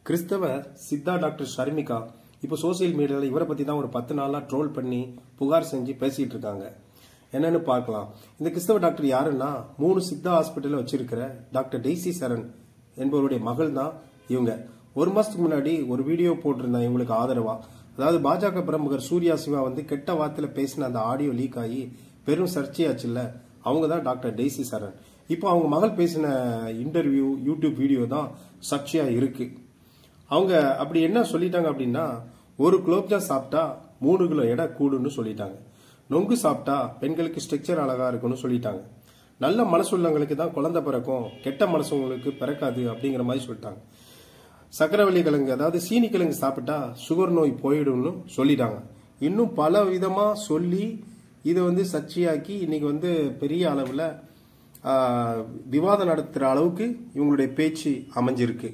கிறிஸ்தவ சித்தா டாக்டர் ஷர்மிகா இப்போ சோசியல் மீடியாவில் இவரை பற்றி தான் ஒரு பத்து நாளாக ட்ரோல் பண்ணி புகார் செஞ்சு பேசிகிட்டு இருக்காங்க என்னன்னு பார்க்கலாம் இந்த கிறிஸ்தவ டாக்டர் யாருன்னா மூணு சித்தா ஹாஸ்பிட்டலில் வச்சிருக்கிற டாக்டர் டெய்சி சரண் என்பவருடைய மகள் தான் இவங்க ஒரு மாசத்துக்கு முன்னாடி ஒரு வீடியோ போட்டிருந்தேன் இவங்களுக்கு ஆதரவா அதாவது பாஜக பிரமுகர் சூர்யா சிவா வந்து கெட்ட வார்த்தையில பேசின அந்த ஆடியோ லீக் ஆகி பெரும் சர்ச்சையாச்சுல்ல அவங்க தான் டாக்டர் டெய்சி சரண் இப்போ அவங்க மகள் பேசின இன்டர்வியூ யூடியூப் வீடியோ தான் சர்ச்சையா இருக்கு அவங்க அப்படி என்ன சொல்லிட்டாங்க அப்படின்னா ஒரு குலோப்ஜாம் சாப்பிட்டா மூணு கிலோ எடை கூடுன்னு சொல்லிட்டாங்க நொங்கு சாப்பிட்டா பெண்களுக்கு ஸ்ட்ரக்சர் அழகா இருக்குன்னு சொல்லிட்டாங்க நல்ல மனசுள்ளவங்களுக்கு தான் குழந்தை பிறக்கும் கெட்ட மனசுங்களுக்கு பிறக்காது அப்படிங்கிற மாதிரி சொல்லிட்டாங்க சக்கரவள்ளி கிழங்கு அதாவது சீனி கிழங்கு சாப்பிட்டா சுகர் நோய் போயிடும்னு சொல்லிட்டாங்க இன்னும் பல விதமா சொல்லி இதை வந்து சர்ச்சையாக்கி இன்னைக்கு வந்து பெரிய அளவில் விவாதம் நடத்துகிற அளவுக்கு இவங்களுடைய பேச்சு அமைஞ்சிருக்கு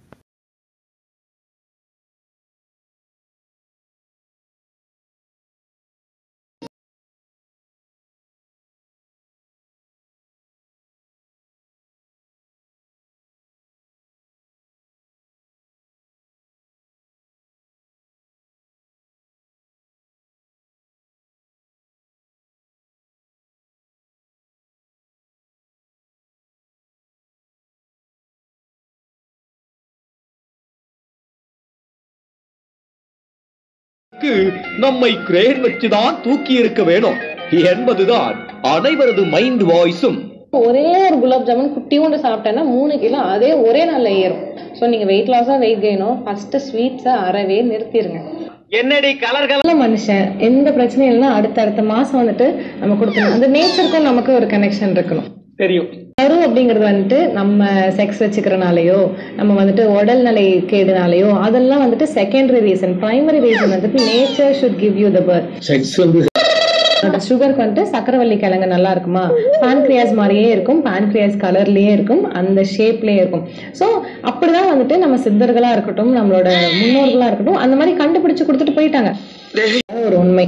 க்கு நம்மை கிரேன் வச்சுதான் தூக்கி இருக்க வேணும் என்பதுதான் அனைவரது மைண்ட் வாய்ஸும் ஒரே ஒரு குலாப் ஜாமுன் குட்டியோண்டு சாப்பிட்டேன்னா மூணு கிலோ அதே ஒரே நாள்ல ஏறும் ஸோ நீங்க வெயிட் லாஸா வெயிட் கெயினும் ஃபர்ஸ்ட் ஸ்வீட்ஸை அறவே நிறுத்திடுங்க என்னடி கலர் கலர் நல்ல மனுஷன் எந்த பிரச்சனையும் இல்லைன்னா அடுத்த அடுத்த மாசம் வந்துட்டு நம்ம கொடுக்கணும் அந்த நேச்சருக்கும் நமக்கு ஒரு கனெக்ஷன் இருக்கணும் தெரியும் கரு அப்படிங்கிறது வந்துட்டு நம்ம செக்ஸ் வச்சுக்கிறனாலயோ நம்ம வந்துட்டு உடல்நிலை கேடுனாலயோ அதெல்லாம் வந்துட்டு செகண்டரி ரீசன் பிரைமரி ரீசன் வந்துட்டு nature should give you the birth sex வந்து சுகருக்கு வந்துட்டு சக்கரவள்ளி கிழங்கு நல்லா இருக்குமா பான்க்ரியாஸ் மாதிரியே இருக்கும் பான்க்ரியாஸ் கலர்லயே இருக்கும் அந்த ஷேப்லயே இருக்கும் ஸோ அப்படிதான் வந்துட்டு நம்ம சித்தர்களா இருக்கட்டும் நம்மளோட முன்னோர்களா இருக்கட்டும் அந்த மாதிரி கண்டுபிடிச்சு கொடுத்துட்டு போயிட்டாங்க அது ஒரு உண்மை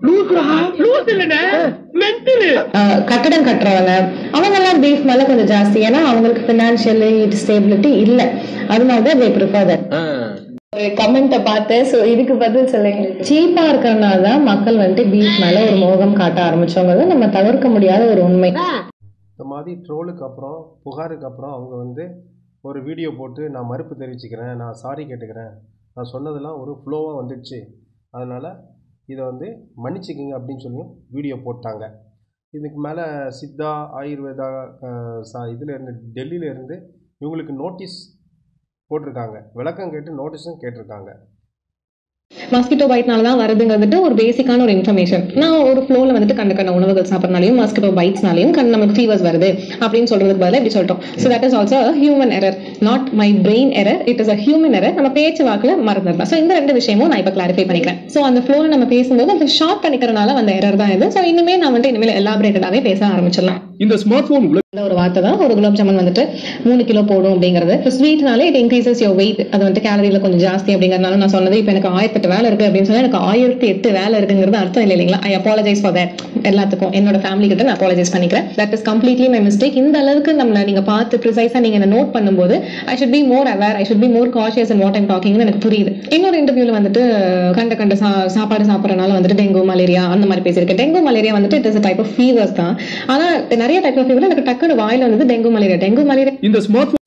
ஆஹ் கட்டடம் கட்டுறவங்க அவங்க எல்லாம் பீஃப் மேல கொஞ்சம் ஜாஸ்தி ஏன்னா அவங்களுக்கு பினான்சியலி ஸ்டேபிலிட்டி இல்ல அதனால தான் they prefer that ஒரு கமெண்ட்டை பார்த்தேன் ஸோ இதுக்கு பதில் சொல்லுங்க சீப்பா இருக்கிறனால தான் மக்கள் வந்துட்டு பீஃப் மேல ஒரு மோகம் காட்ட ஆரம்பிச்சவங்க நம்ம தவிர்க்க முடியாத ஒரு உண்மை இந்த மாதிரி ட்ரோலுக்கு அப்புறம் புகாருக்கு அப்புறம் அவங்க வந்து ஒரு வீடியோ போட்டு நான் மறுப்பு தெரிவிச்சுக்கிறேன் நான் சாரி கேட்டுக்கிறேன் நான் சொன்னதெல்லாம் ஒரு ஃப்ளோவாக வந்துடுச்சு அதனால் இதை வந்து மன்னிச்சுக்கிங்க அப்படின்னு சொல்லியும் வீடியோ போட்டாங்க இதுக்கு மேலே சித்தா ஆயுர்வேதா அஹ், சா இதில் இருந்து டெல்லியில இருந்து இவங்களுக்கு நோட்டீஸ் போட்டிருக்காங்க விளக்கம் கேட்டு நோட்டீஸும் கேட்டிருக்காங்க மஸ்கிட்டோ பைட்னால தான் வருதுங்கிறது ஒரு பேசிக்கான ஒரு இன்ஃபர்மேஷன் நான் ஒரு ஃப்ளோல வந்துட்டு கண்ட கண்ட உணவுகள் சாப்பிட்றனாலையும் மஸ்கிட்டோ பைட்ஸ்னாலையும் கண் நமக்கு ஃபீவர்ஸ் வருது அப்படின்னு சொல்றதுக்கு பதிலாக இப்படி சொல்லிட்டோம் so that is also human error not my brain error it is a human error நம்ம பேச்சு வாக்குல மறந்துடலாம் ஸோ இந்த ரெண்டு விஷயமும் நான் இப்போ கிளாரிஃபை பண்ணிக்கிறேன் ஸோ அந்த ஃப்ளோல நம்ம பேசும்போது அந்த ஷார்ட் பண்ணிக்கிறனால அந்த எரர் தான் இது ஸோ இனிமே நான் வந்துட்டு இனிமேல் எலாபரேட்டடாகவே பேச ஆரம்பிச்சிடலாம் இந்த ஸ்மார்ட் போன் நல்ல ஒரு வார்த்தை தான் ஒரு குலாப் ஜாமுன் வந்துட்டு மூணு கிலோ போடும் அப்படிங்கிறது இப்போ ஸ்வீட்னாலே இட் இன்க்ரீசஸ் யோர் வெயிட் அது வந்துட்டு கேலரியில கொஞ்சம் ஜாஸ்தி அப்படிங்கறதுனால நான் சொன்னது இப்போ எனக்கு ஆயிரத்தெட்டு வேலை இருக்கு அப்படின்னு சொன்னா எனக்கு ஆயிரத்தி எட்டு வேலை இருக்குங்கிறது அர்த்தம் இல்லை இல்லைங்களா ஐ அப்பாலஜைஸ் ஃபார் தட் எல்லாத்துக்கும் என்னோட ஃபேமிலி கிட்ட நான் அப்பாலஜைஸ் பண்ணிக்கிறேன் that is completely my mistake இந்த அளவுக்கு நம்மள நீங்க பார்த்து ப்ரிசைஸா நீங்க என்ன நோட் பண்ணும்போது I should be more aware I should be more cautious and what I'm டாக்கிங்னு எனக்கு புரியுது இன்னொரு இன்டர்வியூல வந்துட்டு கண்ட கண்ட சா- சாப்பாடு சாப்பிட்றனால வந்துட்டு டெங்கு மலேரியா அந்த மாதிரி பேசியிருக்கேன் டெங்கு மலேரியா வந்துட்டு it is type of fevers தான் ஆனா நிறைய டைப் ஆஃப் ஃபீவர் எனக்கு டக்குனு வாயில வந்தது டெங்கு மலேரியா டெங்கு மலேரியா இந்த ஸ்மார்ட்